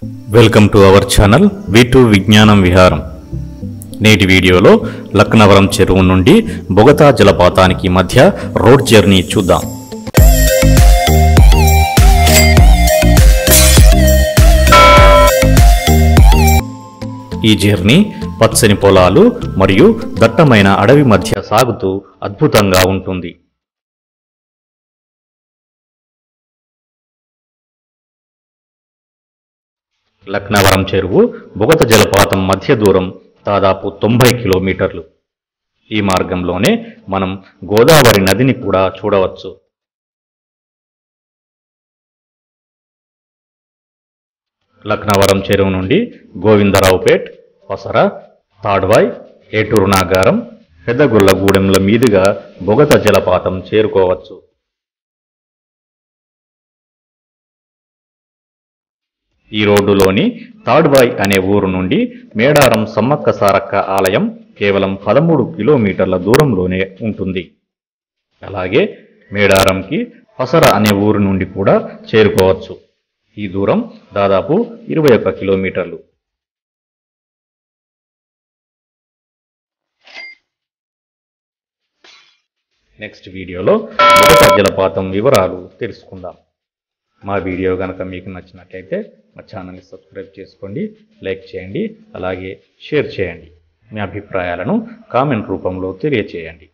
welcome to our channel వి2 విజ్ఞానం విహారం నేటి వీడియోలో లక్నవరం చెరువు నుండి బొగతా జలపాతానికి మధ్య రోడ్ జర్నీ చూద్దాం ఈ జర్నీ పచ్చని పొలాలు మరియు దట్టమైన అడవి మధ్య సాగుతూ అద్భుతంగా ఉంటుంది లక్నవరం చెరువు బొగత జలపాతం మధ్య దూరం దాదాపు తొంభై కిలోమీటర్లు ఈ మార్గంలోనే మనం గోదావరి నదిని కూడా చూడవచ్చు లక్నవరం చెరువు నుండి గోవిందరావుపేట్ పసర తాడ్వాయ్ ఏటూరు నాగారం పెద్దగొల్లగూడెంల మీదుగా బొగత జలపాతం చేరుకోవచ్చు ఈ రోడ్డులోని తాడ్బాయ్ అనే ఊరు నుండి మేడారం సమ్మక్క సారక్క ఆలయం కేవలం పదమూడు కిలోమీటర్ల దూరంలోనే ఉంటుంది అలాగే మేడారంకి పసర అనే ఊరు నుండి కూడా చేరుకోవచ్చు ఈ దూరం దాదాపు ఇరవై ఒక్క కిలోమీటర్లు నెక్స్ట్ వీడియోలో మొదట జలపాతం వివరాలు తెలుసుకుందాం మా వీడియో కనుక మీకు నచ్చినట్లయితే మా ఛానల్ని సబ్స్క్రైబ్ చేసుకోండి లైక్ చేయండి అలాగే షేర్ చేయండి మీ అభిప్రాయాలను కామెంట్ రూపంలో తెలియచేయండి